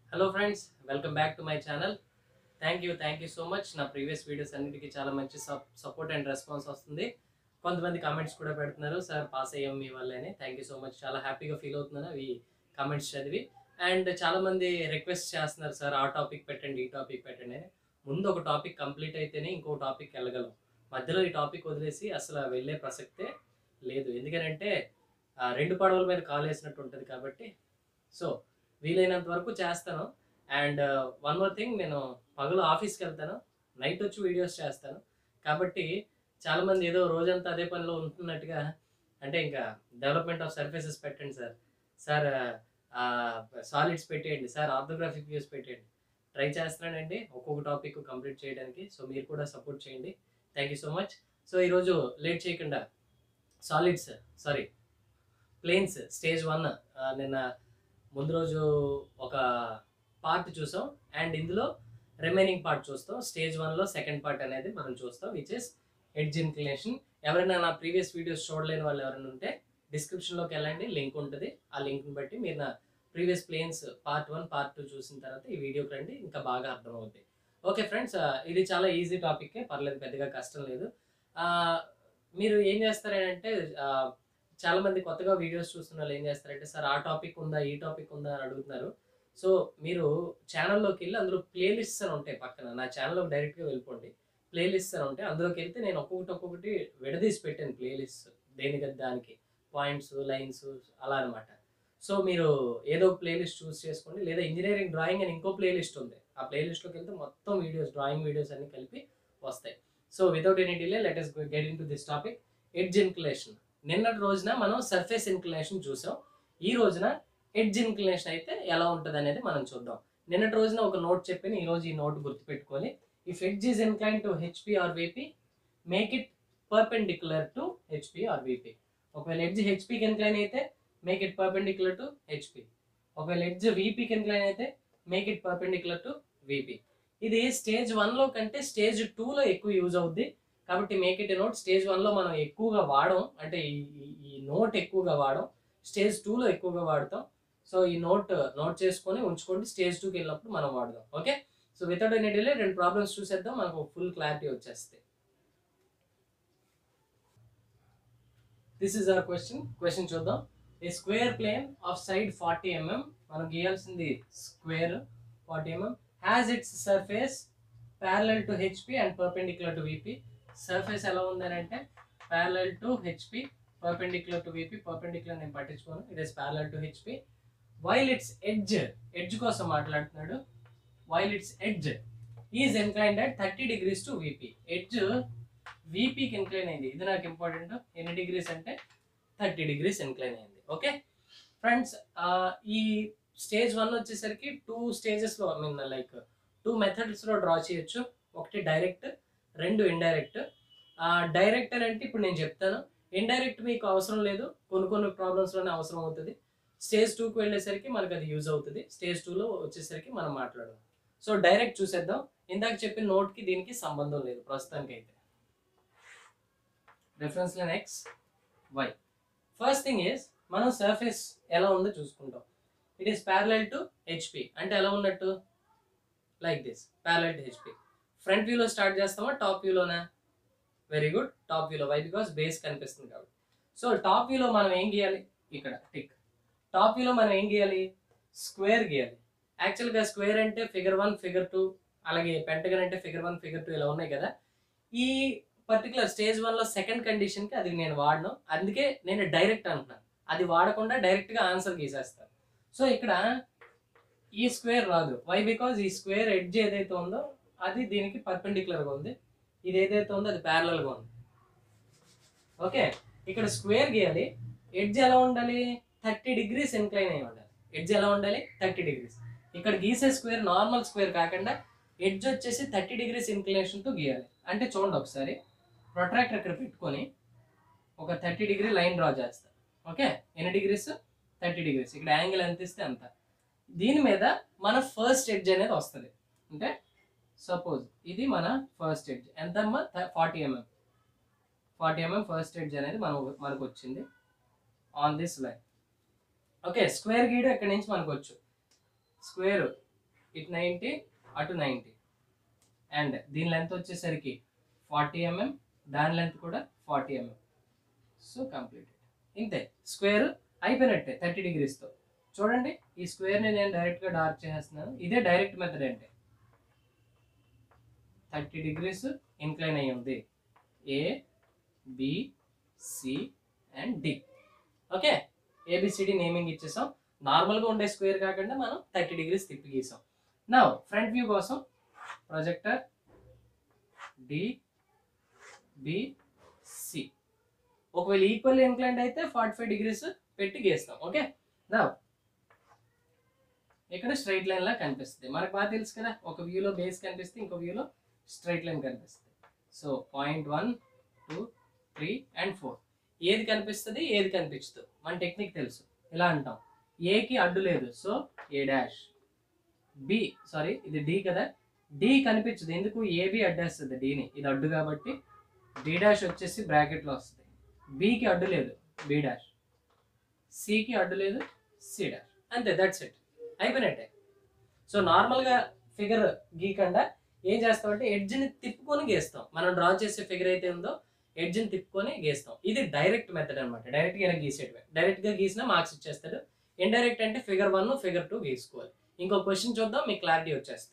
hello friends welcome back to my channel thank you thank you so much నా previous videos అన్నిటికీ చాలా మంచి support and response వస్తుంది కొంతమంది కామెంట్స్ కూడా పెడుతున్నారు సార్ పాస్ అయ్యాం మీ వల్లేనే థ్యాంక్ యూ సో మచ్ చాలా హ్యాపీగా ఫీల్ అవుతున్నాను అవి కామెంట్స్ చదివి అండ్ చాలా మంది రిక్వెస్ట్ చేస్తున్నారు సార్ ఆ టాపిక్ పెట్టండి ఈ టాపిక్ పెట్టండి అని ముందు ఒక టాపిక్ కంప్లీట్ అయితేనే ఇంకో టాపిక్ వెళ్ళగలం మధ్యలో ఈ టాపిక్ వదిలేసి అసలు వెళ్ళే ప్రసక్తే లేదు ఎందుకంటే ఆ, రెండు పడవల మీద కాలు వేసినట్టు ఉంటుంది కాబట్టి సో వీలైనంత వరకు చేస్తాను అండ్ వన్ మోర్ థింగ్ నేను పగలు ఆఫీస్కి వెళ్తాను నైట్ వచ్చి వీడియోస్ చేస్తాను కాబట్టి చాలా మంది ఏదో రోజంతా అదే పనిలో ఉంటున్నట్టుగా అంటే ఇంకా డెవలప్మెంట్ ఆఫ్ సర్ఫేసెస్ పెట్టండి సార్ సార్ సాలిడ్స్ పెట్టేయండి సార్ ఆర్థోగ్రాఫిక్ వ్యూస్ పెట్టేయండి ట్రై చేస్తున్నానండి ఒక్కొక్క టాపిక్ కంప్లీట్ చేయడానికి సో మీరు కూడా సపోర్ట్ చేయండి thank you so much so ఈరోజు లేట్ చేయకుండా solids sorry planes stage one నిన్న ముందు రోజు ఒక పార్ట్ చూసాం అండ్ ఇందులో రిమైనింగ్ పార్ట్ చూస్తాం స్టేజ్ వన్లో సెకండ్ పార్ట్ అనేది మనం చూస్తాం విచ్ ఇస్ ఎడ్జ్ ఇన్క్లినేషన్ ఎవరైనా నా ప్రీవియస్ వీడియోస్ చూడలేని వాళ్ళు ఎవరైనా ఉంటే డిస్క్రిప్షన్లోకి వెళ్ళండి లింక్ ఉంటుంది ఆ లింక్ని బట్టి మీరు నా previous planes part one part two చూసిన తర్వాత ఈ వీడియోకి రండి ఇంకా బాగా అర్థమవుతుంది ఓకే ఫ్రెండ్స్ ఇది చాలా ఈజీ టాపిక్కే పర్లేదు పెద్దగా కష్టం లేదు ఆ, మీరు ఏం చేస్తారంటే ఆ, చాలా మంది కొత్తగా వీడియోస్ చూస్తున్న వాళ్ళు ఏం చేస్తారంటే సార్ ఆ టాపిక్ ఉందా ఈ టాపిక్ ఉందా అని అడుగుతున్నారు సో మీరు ఛానల్లోకి వెళ్ళి అందులో ప్లేలిస్ట్స్ అని ఉంటాయి పక్కన నా ఛానల్లోకి డైరెక్ట్గా వెళ్ళిపోండి ప్లేలిస్ట్స్ అని ఉంటాయి అందులోకి వెళ్తే నేను ఒక్కొక్కటి ఒక్కొక్కటి విడదీసి పెట్టాను ప్లేలిస్ట్ దేనికి దానికి పాయింట్స్ లైన్స్ అలా అనమాట సో మీరు ఏదో ప్లేలిస్ట్ చూస్ చేసుకోండి లేదా ఇంజనీరింగ్ డ్రాయింగ్ అని ఇంకో ప్లేలిస్ట్ ఉంది ఆ ప్లేలిస్ట్లోకి వెళ్తే మొత్తం వీడియోస్ డ్రాయింగ్ వీడియోస్ అన్ని కలిపి వస్తాయి so without any delay let's get into this topic edge inclination నిన్నటి రోజున మనం సర్ఫేస్ ఇన్క్లినేషన్ చూసాం ఈ రోజున ఎడ్జ్ ఇన్క్లినేషన్ అయితే ఎలా ఉంటుంది అనేది మనం చూద్దాం నిన్నటి రోజున ఒక నోట్ చెప్పిన ఈ రోజు ఈ నోట్ గుర్తుపెట్టుకొని if edge is incline to HP or VP make it perpendicular to HP or VP ఒకవేళ ఎడ్జ్ హెచ్పికి ఇన్క్లైన్ అయితే make it perpendicular to HP ఒకవేళ ఎడ్జ్ విపికి ఇన్క్లైన్ అయితే make it perpendicular to VP ఇది స్టేజ్ వన్లో కంటే స్టేజ్ టూలో ఎక్కువ యూజ్ అవుద్ది కాబట్టి మేక్ ఇట్ నోట్ స్టేజ్ వన్లో మనం ఎక్కువగా వాడం అంటే ఈ ఈ- ఈ నోట్ ఎక్కువగా వాడం స్టేజ్ టూలో ఎక్కువగా వాడతాం సో ఈ నోట్ నోట్ చేసుకొని ఉంచుకోండి స్టేజ్ టూకి వెళ్ళినప్పుడు మనం వాడదాం okay so without any delay రెండు ప్రాబ్లమ్స్ చూసేద్దాం మనకు ఫుల్ క్లారిటీ వచ్చేస్తాయి this is our question question చూద్దాం a square plane of side forty mm మనం గీయాల్సింది square forty mm has its surface parallel to HP and perpendicular to VP surface ఎలా ఉందని అంటే parallel to HP perpendicular to VP perpendicular నేను పట్టించుకోను it is parallel to HP while its edge edge కోసం మాట్లాడుతున్నాడు while its edge is inclined at thirty degrees to VP edge విపికి incline అయింది ఇది నాకు ఇంపార్టెంట్ ఎన్ని డిగ్రీస్ అంటే థర్టీ డిగ్రీస్ ఇన్క్లైన్ అయింది ఓకే ఫ్రెండ్స్ ఈ స్టేజ్ వన్ వచ్చేసరికి టూ స్టేజెస్లో ఐ మీన్ లైక్ టూ మెథడ్స్లో డ్రా చేయొచ్చు ఒకటి డైరెక్ట్ రెండు ఇండైరెక్ట్ డైరెక్టర్ అంటే ఇప్పుడు నేను చెప్తాను ఇండైరెక్ట్ మీకు అవసరం లేదు కొన్ని కొన్ని ప్రాబ్లమ్స్లోనే అవసరం అవుతుంది స్టేజ్ టూకి వెళ్ళేసరికి మనకు అది యూజ్ అవుతుంది స్టేజ్ టూలో వచ్చేసరికి మనం మాట్లాడదాం సో డైరెక్ట్ చూసేద్దాం ఇందాక చెప్పిన నోట్కి దీనికి సంబంధం లేదు ప్రస్తుతానికి అయితే reference line X Y first thing is మనం సర్ఫేస్ ఎలా ఉందో చూసుకుంటాం it is parallel to HP అంటే ఎలా ఉన్నట్టు like this parallel to HP front వ్యూలో స్టార్ట్ చేస్తామా టాప్ వ్యూలోనా వెరీ గుడ్ టాప్ వ్యూలో వై బికాస్ బేస్ కనిపిస్తుంది కాబట్టి సో టాప్ వ్యూలో మనం ఏం గీయాలి ఇక్కడ టిక్ టాప్ వ్యూలో మనం ఏం గీయాలి స్క్వేర్ గీయాలి యాక్చువల్గా స్క్వేర్ అంటే ఫిగర్ వన్ ఫిగర్ టూ అలాగే పెంటగన్ అంటే ఫిగర్ వన్ ఫిగర్ టూ ఇలా ఉన్నాయి కదా ఈ పర్టికులర్ స్టేజ్ వన్లో సెకండ్ కండిషన్కి అది నేను వాడను అందుకే నేను డైరెక్ట్ అంటున్నాను అది వాడకుండా డైరెక్ట్గా ఆన్సర్ గీసేస్తాను సో ఇక్కడ ఈ స్క్వేర్ రాదు వై బికాజ్ ఈ స్క్వేర్ ఎడ్జ్ ఏదైతే ఉందో అది దీనికి పర్పెండిక్యులర్గా ఉంది ఇది ఏదైతే ఉందో అది ప్యారలల్గా ఉంది ఓకే ఇక్కడ స్క్వేర్ గీయాలి ఎడ్జ్ ఎలా ఉండాలి థర్టీ డిగ్రీస్ ఇన్క్లైన్ అయి ఉండాలి ఎడ్జ్ ఎలా ఉండాలి థర్టీ డిగ్రీస్ ఇక్కడ గీసే స్క్వేర్ నార్మల్ స్క్వేర్ కాకుండా ఎడ్జ్ వచ్చేసి థర్టీ డిగ్రీస్ ఇన్క్లినేషన్తో గీయాలి అంటే చూడండి ఒకసారి ప్రొట్రాక్టర్ ఇక్కడ పెట్టుకొని ఒక థర్టీ డిగ్రీ లైన్ డ్రా చేస్తా ఓకే ఎన్ని డిగ్రీస్ థర్టీ డిగ్రీస్ ఇక్కడ యాంగిల్ ఎంత ఇస్తే అంత దీని మీద మన ఫస్ట్ ఎడ్జ్ అనేది వస్తుంది అంటే సపోజ్ ఇది మన ఫస్ట్ ఎడ్జ్ ఎంతమ్మా forty mm forty mm first edge అనేది మనం మనకు వచ్చింది on this line okay square గీయడం ఇక్కడ నుంచి మనకు వచ్చు స్క్వేర్ ఇటు నైంటీ అటు నైంటీ అండ్ దీని లెంత్ వచ్చేసరికి ఫార్టీ ఎంఎం దాని లెంత్ కూడా ఫార్టీ ఎంఎం సో కంప్లీటెడ్ ఇంతే స్క్వేర్ అయిపోయినట్టే థర్టీ డిగ్రీస్తో చూడండి ఈ స్క్వేర్ని నేను డైరెక్ట్గా డార్క్ చేసేస్తున్నాను ఇదే డైరెక్ట్ మెథడ్ అంటే థర్టీ డిగ్రీస్ ఇంక్లైన్ అయ్యి ఉంది A B C and D okay A B C D naming ఇచ్చేసాం నార్మల్గా ఉండే స్క్వేర్ కాకుండా మనం థర్టీ డిగ్రీస్ తిప్పి గీసాం నా ఫ్రంట్ వ్యూ కోసం ప్రొజెక్టర్ డి బి సి ఒకవేళ ఈక్వల్ ఇంక్లైండ్ అయితే ఫార్టీ ఫైవ్ డిగ్రీస్ పెట్టి గీస్తాం ఓకే నా ఇక్కడ స్ట్రైట్ లైన్ లా కనిపిస్తుంది మనకు బాగా తెలుసు కదా ఒక వ్యూలో బేస్ కనిపిస్తుంది ఇంకో వ్యూలో స్ట్రైట్ లైన్ కనిపిస్తుంది so point one two three and four ఏది కనిపిస్తుంది ఏది కనిపించదు మన టెక్నిక్ తెలుసు ఇలా అంటాం ఏకి అడ్డు లేదు so A dash B sorry ఇది డి కదా డి కనిపించదు ఎందుకు ఏబి అడ్డేస్తుంది డిని ఇది అడ్డు కాబట్టి డి డాష్ వచ్చేసి బ్రాకెట్లో వస్తుంది బికి అడ్డు లేదు బి డాష్ సికి అడ్డు లేదు సి డాష్ అంతే దట్స్ ఇట్ అయిపోయినట్టే సో నార్మల్గా ఫిగర్ గీకుండా ఏం చేస్తామంటే ఎడ్జ్ని తిప్పుకొని గీస్తాం మనం డ్రా చేసే ఫిగర్ అయితే ఉందో ఎడ్జ్ని తిప్పుకొని గీస్తాం ఇది డైరెక్ట్ మెథడ్ అనమాట డైరెక్ట్గా ఇలా గీసేటమే డైరెక్ట్గా గీసినా మార్క్స్ ఇచ్చేస్తాడు ఇండైరెక్ట్ అంటే ఫిగర్ వన్ ఫిగర్ టూ గీసుకోవాలి ఇంకో క్వశ్చన్ చూద్దాం మీకు క్లారిటీ వచ్చేస్తుంది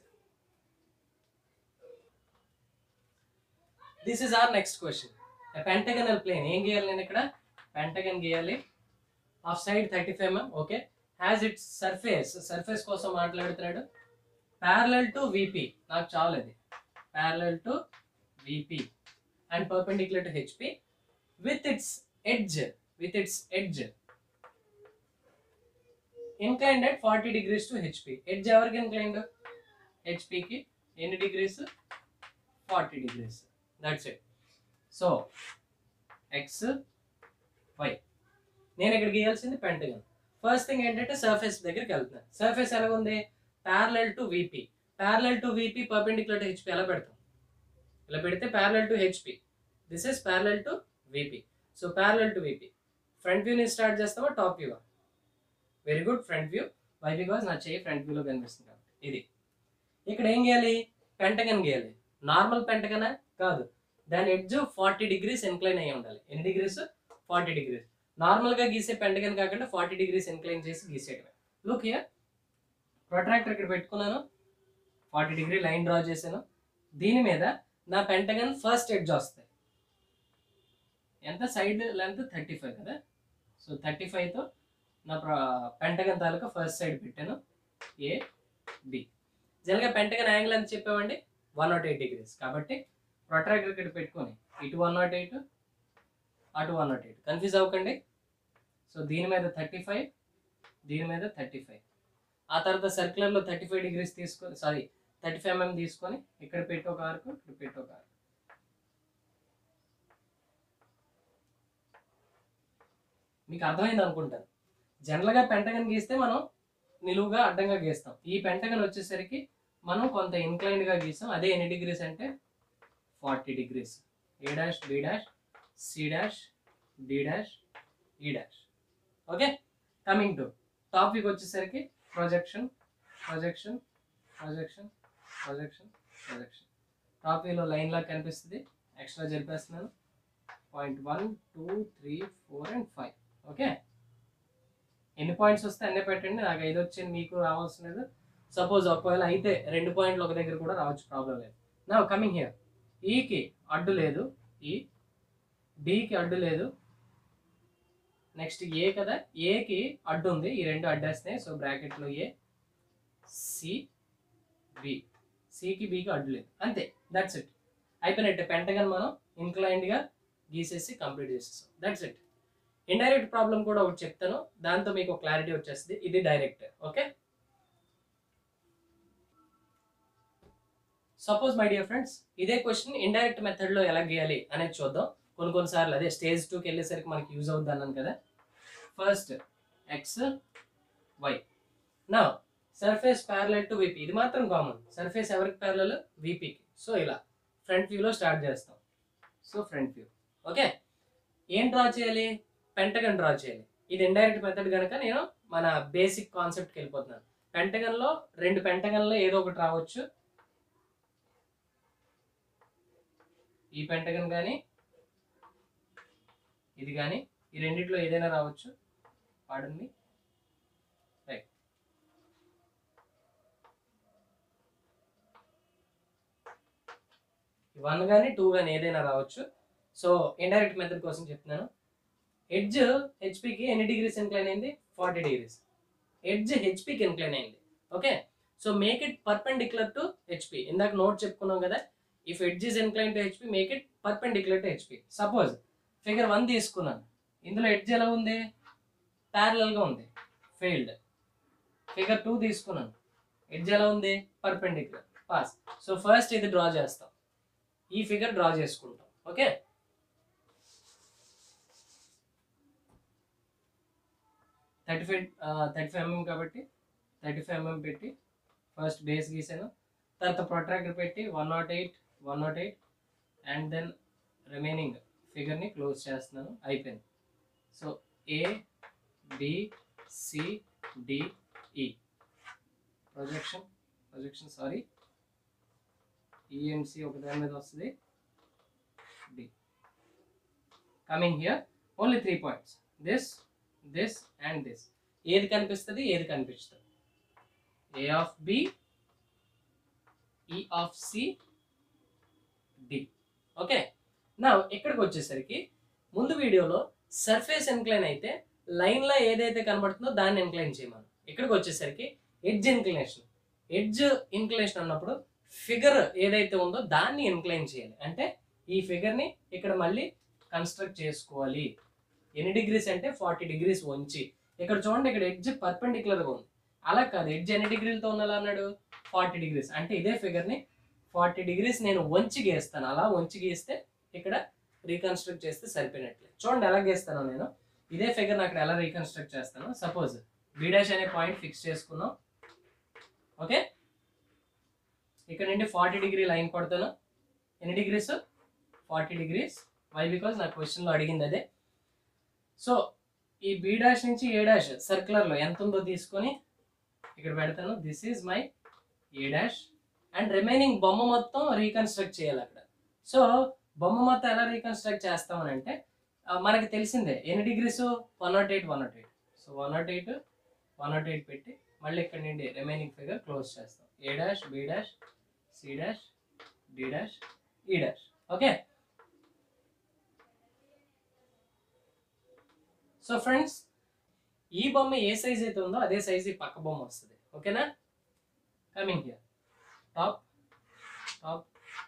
this is our next question pentagonal plane ఏం గీయాలి నేను ఇక్కడ పెంటగన్ గీయాలి of side thirty five mm okay has its surface surface కోసం మాట్లాడుతున్నాడు ప్యారలల్ టు విపి నాకు చాలు అది parallel to VP and perpendicular to HP with its edge with its edge inclined at forty degrees to HP edge ఎవరికి inclined హెచ్పికి ఎన్ని degrees forty degrees that's it so X Y నేను ఇక్కడ గీయాల్సింది pentagon first thing ఏంటంటే surface దగ్గరికి వెళ్తున్నాను surface ఎలా ఉంది parallel to VP parallel to VP perpendicular to HP ఎలా పెడతాం ఇలా పెడితే parallel to HP this is parallel to VP so parallel to VP front వ్యూని స్టార్ట్ చేస్తామా top view very good front view why because నా చేయి front వ్యూలో కనిపిస్తుంది కాబట్టి ఇది ఇక్కడ ఏం గీయాలి పెంటగన్ గీయాలి నార్మల్ పెంటగనా కాదు దాని ఎడ్జ్ ఫార్టీ డిగ్రీస్ ఇన్క్లైన్ అయ్యి ఉండాలి ఎన్ని డిగ్రీస్ ఫార్టీ డిగ్రీస్ నార్మల్గా గీసే పెంటగన్ కాకుండా ఫార్టీ డిగ్రీస్ ఇన్క్లైన్ చేసి గీసేయడమే లుక్ హియర్ ప్రొట్రాక్టర్ ఇక్కడ పెట్టుకున్నాను ఫార్టీ డిగ్రీ లైన్ డ్రా చేశాను దీని మీద నా పెంటగన్ ఫస్ట్ ఎడ్జ్ వస్తాయి ఎంత సైడ్ లెంత్ థర్టీ ఫైవ్ కదా సో థర్టీ ఫైవ్తో నా పెంటగన్ తాలూకా ఫస్ట్ సైడ్ పెట్టాను ఏ బి జనరల్గా పెంటగన్ యాంగిల్ ఎంత చెప్పామండి వన్ నాట్ ఎయిట్ డిగ్రీస్ కాబట్టి ప్రొట్రాక్టర్ ఇక్కడ పెట్టుకొని ఇటు వన్ నాట్ ఎయిట్ అటు వన్ నాట్ ఎయిట్ కన్ఫ్యూజ్ అవ్వకండి సో దీని మీద థర్టీ ఫైవ్ దీని మీద థర్టీ ఫైవ్ ఆ తర్వాత సర్క్యులర్లో థర్టీ ఫైవ్ డిగ్రీస్ తీసుకొని సారీ థర్టీ ఫైవ్ ఎంఎం తీసుకొని ఇక్కడ పెట్టి ఒక ఆర్కు ఇక్కడ పెట్టి ఒక ఆర్కు మీకు అర్థమైంది అనుకుంటాను జనరల్గా పెంటగన్ గీస్తే మనం నిలువుగా అడ్డంగా గీస్తాం ఈ పెంటగన్ వచ్చేసరికి మనం కొంత ఇంక్లైన్డ్గా గీస్తాం అదే ఎన్ని డిగ్రీస్ అంటే forty degrees A dash B dash C dash D dash E dash okay coming to topic వచ్చేసరికి projection projection projection projection projection టాపిక్లో లైన్ లాగా కనిపిస్తుంది ఎక్స్ట్రా జరిపేస్తున్నాను point one two three four and five okay ఎన్ని points వస్తే అన్నీ పెట్టండి నాకు ఐదు వచ్చింది మీకు రావాల్సినది సపోజ్ ఒకవేళ అయితే రెండు పాయింట్లు ఒక దగ్గర కూడా రావచ్చు ప్రాబ్లం లేదు నా కమింగ్ హియర్ ఈకి అడ్డు లేదు ఈ డికి అడ్డు లేదు నెక్స్ట్ ఏ కదా ఏకి అడ్డు ఉంది ఈ రెండు అడ్డేస్తున్నాయి సో బ్రాకెట్లో ఏ సి బి సికి బికి అడ్డు లేదు అంతే దట్స్ ఇట్ అయిపోయినట్టే పెంటగన్ మనం ఇంక్లైన్డ్గా గీసేసి కంప్లీట్ చేసేసాం దట్స్ ఇట్ ఇండైరెక్ట్ ప్రాబ్లం కూడా ఒకటి చెప్తాను దాంతో మీకు క్లారిటీ వచ్చేస్తుంది ఇది direct okay suppose my dear friends ఇదే క్వశ్చన్ ఇండైరెక్ట్ మెథడ్లో ఎలా గీయాలి అనేది చూద్దాం కొన్ని కొన్నిసార్లు అదే స్టేజ్ టూకి వెళ్ళేసరికి మనకి యూజ్ అవుద్ది అన్నాను కదా ఫస్ట్ ఎక్స్ వై నా సర్ఫేస్ ప్యారలల్ టు విపి ఇది మాత్రం కామన్ సర్ఫేస్ ఎవరికి ప్యారలల్ విపికి సో ఇలా ఫ్రంట్ వ్యూలో స్టార్ట్ చేస్తాం సో ఫ్రంట్ వ్యూ ఓకే ఏం డ్రా చేయాలి పెంటగన్ డ్రా చేయాలి ఇది ఇండైరెక్ట్ మెథడ్ కనుక నేను మన బేసిక్ కాన్సెప్ట్కి వెళ్ళిపోతున్నాను పెంటగన్ లో రెండు పెంటగన్ లో ఏదో ఒకటి రావచ్చు ఈ పెంటగన్ కానీ ఇది కానీ ఈ రెండిట్లో ఏదైనా రావచ్చు పాడండి రైట్ వన్ కానీ టూ కానీ ఏదైనా రావచ్చు సో ఇండైరెక్ట్ మెథడ్ కోసం చెప్తున్నాను ఎడ్జ్ హెచ్పికి ఎన్ని డిగ్రీస్ ఇన్క్లైన్ అయింది ఫార్టీ డిగ్రీస్ ఎడ్జ్ హెచ్పికి ఇన్క్లైన్ అయింది okay so make it perpendicular to HP ఇందాక నోట్ చెప్పుకున్నాం కదా if edge is incline to HP make it perpendicular to HP suppose figure one తీసుకున్నాను ఇందులో ఎడ్జ్ ఎలా ఉంది ప్యారలల్ గా ఉంది ఫెయిల్డ్ ఫిగర్ టూ తీసుకున్నాను ఎడ్జ్ ఎలా ఉంది పర్పెండిక్యులర్ పాస్ సో ఫస్ట్ ఇది డ్రా చేస్తాం ఈ ఫిగర్ డ్రా చేసుకుంటాం okay thirty five thirty five MM కాబట్టి థర్టీ ఫైవ్ ఎంఎం పెట్టి ఫస్ట్ బేస్ గీసాను తర్వాత ప్రొట్రాక్టర్ పెట్టి one not eight one not eight and then remaining ఫిగర్ని క్లోజ్ చేస్తున్నాను అయిపోయింది so A B C D E projection projection sorry EMC ఒక దాని మీద వస్తుంది D coming here only three points this this and this ఏది కనిపిస్తుంది ఏది కనిపిస్తుంది A of B E of C D okay నా ఇక్కడికి వచ్చేసరికి ముందు వీడియోలో సర్ఫేస్ ఇన్క్లైన్ అయితే లైన్లో ఏదైతే కనబడుతుందో దాన్ని ఇన్క్లైన్ చేయమను ఇక్కడికి వచ్చేసరికి ఎడ్జ్ ఇన్క్లినేషన్ ఎడ్జ్ ఇన్క్లినేషన్ అన్నప్పుడు ఫిగర్ ఏదైతే ఉందో దాన్ని ఇన్క్లైన్ చేయాలి అంటే ఈ ఫిగర్ని ఇక్కడ మళ్ళీ కన్స్ట్రక్ట్ చేసుకోవాలి ఎన్ని డిగ్రీస్ అంటే ఫార్టీ డిగ్రీస్ వంచి ఇక్కడ చూడండి ఇక్కడ ఎడ్జ్ పర్పెండిక్యులర్గా ఉంది అలా కాదు ఎడ్జ్ ఎన్ని డిగ్రీలతో ఉండాలి అన్నాడు ఫార్టీ డిగ్రీస్ అంటే ఇదే ఫిగర్ని ఫార్టీ డిగ్రీస్ నేను వంచి గీస్తాను అలా వంచి గీస్తే ఇక్కడ రీకన్స్ట్రక్ట్ చేస్తే సరిపోయినట్లే చూడండి ఎలా గీస్తాను నేను ఇదే ఫిగర్ అక్కడ ఎలా రీకన్స్ట్రక్ట్ చేస్తాను సపోజ్ బీ డాష్ అనే పాయింట్ ఫిక్స్ చేసుకున్నాం ఓకే ఇక్కడ నుండి ఫార్టీ డిగ్రీ లైన్ కొడతాను ఎన్ని degrees forty degrees why because నా క్వశ్చన్లో అడిగింది అదే సో ఈ బీ డాష్ నుంచి ఏ డాష్ సర్క్యులర్లో ఎంత ఉందో తీసుకొని ఇక్కడ పెడతాను this is my A dash and remaining బొమ్మ మొత్తం రీకన్స్ట్రక్ట్ చేయాలి అక్కడ సో బొమ్మ మొత్తం ఎలా రీకన్స్ట్రక్ట్ చేస్తామని అంటే ఆ, మనకి తెలిసిందే ఎన్ని degrees one not eight one not eight so one not eight one not eight పెట్టి మళ్ళీ ఇక్కడ నుండి రిమైనింగ్ ఫిగర్ క్లోజ్ చేస్తాం A dash B dash C dash D dash E dash okay so friends ఈ బొమ్మ ఏ సైజ్ అయితే ఉందో అదే సైజ్ ఈ పక్క బొమ్మ వస్తుంది ఓకేనా coming here top top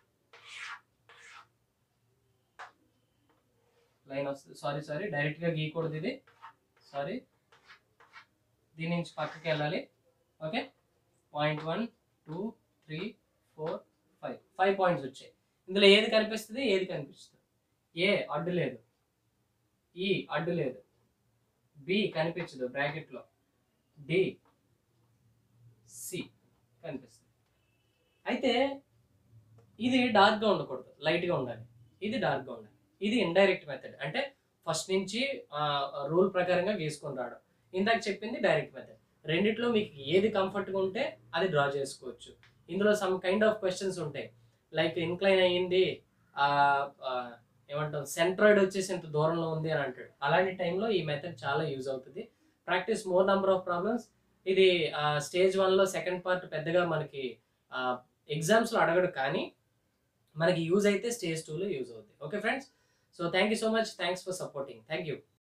line వస్తుంది సారీ సారీ డైరెక్ట్గా గీయకూడదు ఇది సారీ దీని నుంచి పక్కకి వెళ్ళాలి okay point one two three four five five points వచ్చాయి ఇందులో ఏది కనిపిస్తుంది ఏది కనిపిస్తుంది ఏ అడ్డు లేదు ఈ అడ్డు లేదు బి కనిపించదు బ్రాకెట్లో డి సి కనిపిస్తుంది అయితే ఇది డార్క్గా ఉండకూడదు లైట్గా ఉండాలి ఇది డార్క్గా ఉండాలి ఇది ఇండైరెక్ట్ మెథడ్ అంటే ఫస్ట్ నుంచి రూల్ ప్రకారంగా గీసుకొని రావడం ఇందాక చెప్పింది డైరెక్ట్ మెథడ్ రెండిట్లో మీకు ఏది కంఫర్ట్గా ఉంటే అది డ్రా చేసుకోవచ్చు ఇందులో సమ్ కైండ్ ఆఫ్ క్వశ్చన్స్ ఉంటాయి లైక్ ఇన్క్లైన్ అయ్యింది ఆ, ఆ, ఏమంటాం సెంట్రాయిడ్ వచ్చేసి ఇంత దూరంలో ఉంది అని అంటాడు అలాంటి టైంలో ఈ మెథడ్ చాలా యూజ్ అవుతుంది practice more number of problems ఇది స్టేజ్ వన్లో సెకండ్ పార్ట్ పెద్దగా మనకి ఎగ్జామ్స్లో అడగడు కానీ మనకి యూజ్ అయితే స్టేజ్ టూలో యూజ్ అవుతుంది okay friends so thank you so much thanks for supporting thank you